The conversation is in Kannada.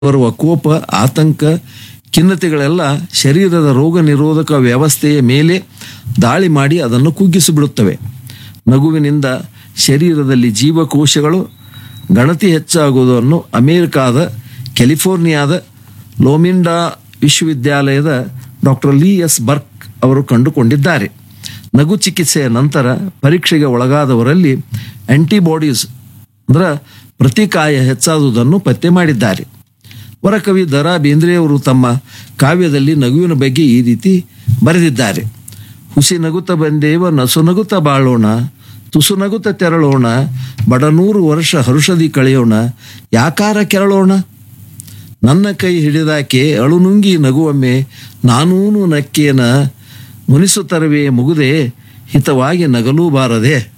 ಬರುವ ಕೋಪ ಆತಂಕ ಖಿನ್ನತೆಗಳೆಲ್ಲ ಶರೀರದ ರೋಗ ನಿರೋಧಕ ವ್ಯವಸ್ಥೆಯ ಮೇಲೆ ದಾಳಿ ಮಾಡಿ ಅದನ್ನು ಕುಗ್ಗಿಸಿಬಿಡುತ್ತವೆ ನಗುವಿನಿಂದ ಶರೀರದಲ್ಲಿ ಜೀವಕೋಶಗಳು ಗಣತಿ ಹೆಚ್ಚಾಗುವುದನ್ನು ಅಮೆರಿಕಾದ ಕ್ಯಾಲಿಫೋರ್ನಿಯಾದ ಲೋಮಿಂಡಾ ವಿಶ್ವವಿದ್ಯಾಲಯದ ಡಾಕ್ಟರ್ ಲೀ ಎಸ್ ಬರ್ಕ್ ಅವರು ಕಂಡುಕೊಂಡಿದ್ದಾರೆ ನಗು ಚಿಕಿತ್ಸೆಯ ನಂತರ ಪರೀಕ್ಷೆಗೆ ಒಳಗಾದವರಲ್ಲಿ ಆಂಟಿಬಾಡೀಸ್ ಅಂದ್ರೆ ಪ್ರತಿಕಾಯ ಹೆಚ್ಚಾದುದನ್ನು ಪತ್ತೆ ಮಾಡಿದ್ದಾರೆ ವರಕವಿ ದ ರಾ ಬೇಂದ್ರೆಯವರು ತಮ್ಮ ಕಾವ್ಯದಲ್ಲಿ ನಗುವಿನ ಬಗ್ಗೆ ಈ ರೀತಿ ಬರೆದಿದ್ದಾರೆ ಹುಸಿ ನಗುತ್ತ ಬಂದೇವ ನಸು ನಗುತ್ತ ಬಾಳೋಣ ತುಸು ನಗುತ್ತ ತೆರಳೋಣ ಬಡನೂರು ವರ್ಷ ಹರುಷದಿ ಕಳೆಯೋಣ ಯಾಕಾರ ಕೆರಳೋಣ ನನ್ನ ಕೈ ಹಿಡಿದಾಕೆ ಅಳುನುಂಗಿ ನಗುವೊಮ್ಮೆ ನಾನೂನು ನಕ್ಕೇನ ಮುನಿಸುತ್ತರವೇ ಮುಗುದೆ ಹಿತವಾಗಿ ನಗಲೂ ಬಾರದೆ